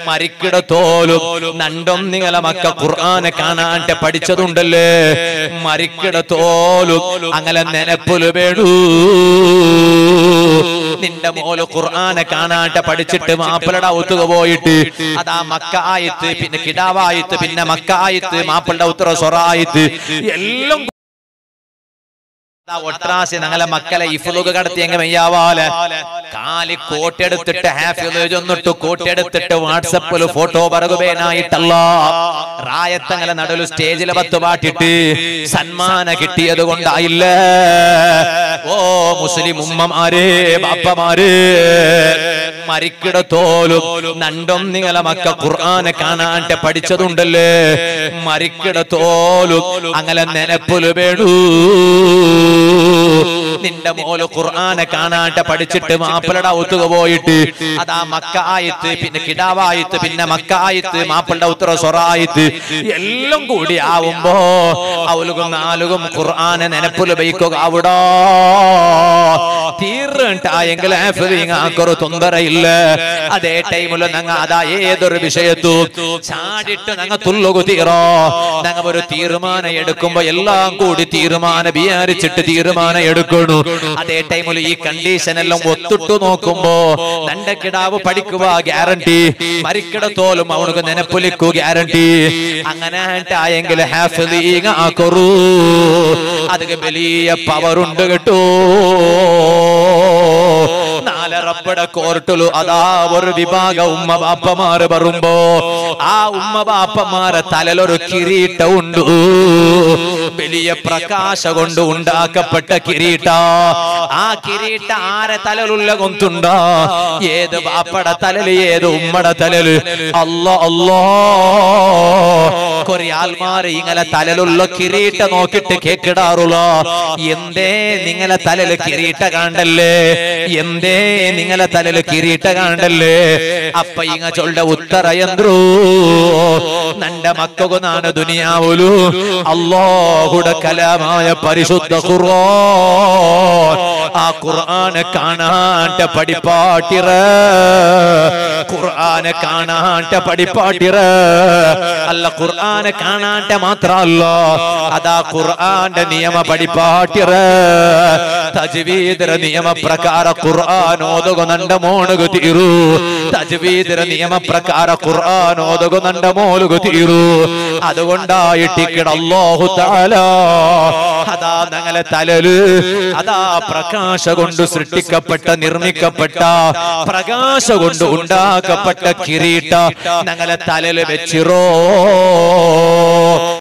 മരിക്കിടത്തോലും നണ്ടം നിങ്ങളെ മക്ക ഖുർആനെ കാണാണ്ട് പഠിച്ചതുണ്ടല്ലേ മരിക്കിടത്തോലും അങ്ങനെ നെനപ്പുല് വേണു നിന്റെ മോല് ഖുർആനെ കാണാണ്ട് പഠിച്ചിട്ട് മാപ്പിളയുടെ ഔത്തുക പോയിട്ട് അതാ മക്ക ആയത്ത് പിന്നെ കിടാവായത്ത് പിന്നെ മക്ക ആയത്ത് മാപ്പിളുടെ ഉത്തര സൊറായത്ത് എല്ലാം ദാ ഒട്രാസി ഞങ്ങളെ മക്കളെ ഇഫ്ലുക കടത്തി എങ്ങ മെയ്യാവാല് കാലി കോട്ടെടുത്തിട്ട് ഹാഫിൽ ചെന്നിട്ട് കോട്ടെടുത്തിട്ട് വാട്സപ്പിൽ ഫോട്ടോ പറകുവേനായിട്ടല്ല റായത്തങ്ങളെ നടുവിൽ സ്റ്റേജിൽ പത്ത് പാട്ടിട്ട് സന്മാന കിട്ടിയത് കൊണ്ടായില്ല ഓ മുസ്ലിം ഉമ്മമാരേ ബാപ്പമാരേ മരിക്കിടത്തോലും നണ്ടം നിങ്ങളെ മക്ക ഖുർആനെ കാണാണ്ട് പഠിച്ചതുണ്ടല്ലേ മരിക്കിടത്തോലും അങ്ങനെ നെനപ്പുല് വേണു നിന്റെ മോല് ഖുർആനെ കാണാണ്ട് പഠിച്ചിട്ട് മാപ്പിളുടെ ഔത്തുക പോയിട്ട് അതാ മക്ക ആയത്ത് പിന്നെ കിടാവായത്ത് പിന്നെ മക്ക ആയത്ത് മാപ്പിളുടെ ഉത്തര സൊറായത്ത് എല്ലാം കൂടി ആവുമ്പോ അവലുകും നാലുകും ഖുർആനെ നെനപ്പുല് ബൈക്കുക അവിടോ തീർന്നിട്ടായെങ്കിൽ ആക്കൊരു തൊന്തരയില്ല അതേ ടൈമില് ഞങ്ങ അതാ ഏതൊരു വിഷയത്തു ചാടിട്ട് ഞങ്ങ തുള്ളുകു തീറോ ഞങ്ങ ഒരു തീരുമാനം എടുക്കുമ്പോ എല്ലാം കൂടി തീരുമാനം വിചാരിച്ചിട്ട് തീരുമാനം എടുക്കണു അതേ ടൈമിൽ ഈ കണ്ടീഷൻ എല്ലാം ഒത്തിട്ടു നോക്കുമ്പോ തന്റെ കിടാവ് പഠിക്കുക ഗ്യാരണ്ടി മരിക്കിടത്തോലും അവനക്ക് നെനപ്പൊലിക്കു ഗ്യാരണ്ടി അങ്ങനെ ആയെങ്കിൽ ഹാഫിലീങ് ആക്കൊറൂ അതിന് വലിയ പവറുണ്ട് കേട്ടോ നാല് റബ്ബടെ കോർട്ടിലു അതാ ഒരു വിഭാഗ ഉമ്മ ബാപ്പമാര് പറയുമ്പോ ആ ഉമ്മ ബാപ്പമാരെ തലലൊരു കിരീട്ട ഉണ്ട് വലിയ പ്രകാശ കൊണ്ട് ഉണ്ടാക്കപ്പെട്ട കിരീട്ട ആ കിരീട്ട ആരെ തലലുള്ള കൊന്തുണ്ടോ ഏത് ബാപ്പടെ തലല് ഏത് ഉമ്മടെ തലല് അല്ല അല്ലോ കൊറേ ആൾമാര് ഇങ്ങനെ തലലുള്ള കിരീട്ട നോക്കിട്ട് കേക്കിടാറുള്ള എന്തേ നിങ്ങളെ തലല് കിരീട്ട കാണ്ടല്ലേ എന്തേ നിങ്ങളെ തലല് കിരീട്ട കാണ്ടല്ലേ അപ്പ ഇങ്ങ ചൊല്ല ഉത്തര എന്തു നന്റെ മക്കു നാണ് ദുനിയാവുലു അള്ളാഹുടെ കലാമായ പരിശുദ്ധ ഖുർആൻ ആ ഖുർആനെ കാണാണ്ട പഠിപ്പാട്ടിറ ഖുർആനെ കാണാണ്ട പഠിപ്പാട്ടിറ അല്ല ഖുർആനെ കാണാണ്ട മാത്രല്ല അതാ ഖുർആന്റെ നിയമ പഠിപ്പാട്ടിറ തജ്വീദര നിയമ പ്രകാര ഖുർആൻ ഓതുക നണ്ട മോണുക തീരു തജ്വീദര നിയമ പ്രകാര ഖുർആൻ ഓതുക നണ്ട മോളുക തീരു അതുകൊണ്ടായിട്ടിക്കട അല്ലാഹു തആല അതാ ഞങ്ങളെ തലല് അതാ പ്രകാശ കൊണ്ട് സൃഷ്ടിക്കപ്പെട്ട നിർമ്മിക്കപ്പെട്ട പ്രകാശ കൊണ്ട് ഉണ്ടാക്കപ്പെട്ട കിരീട്ട ഞങ്ങളെ തലല് വെച്ചിറോ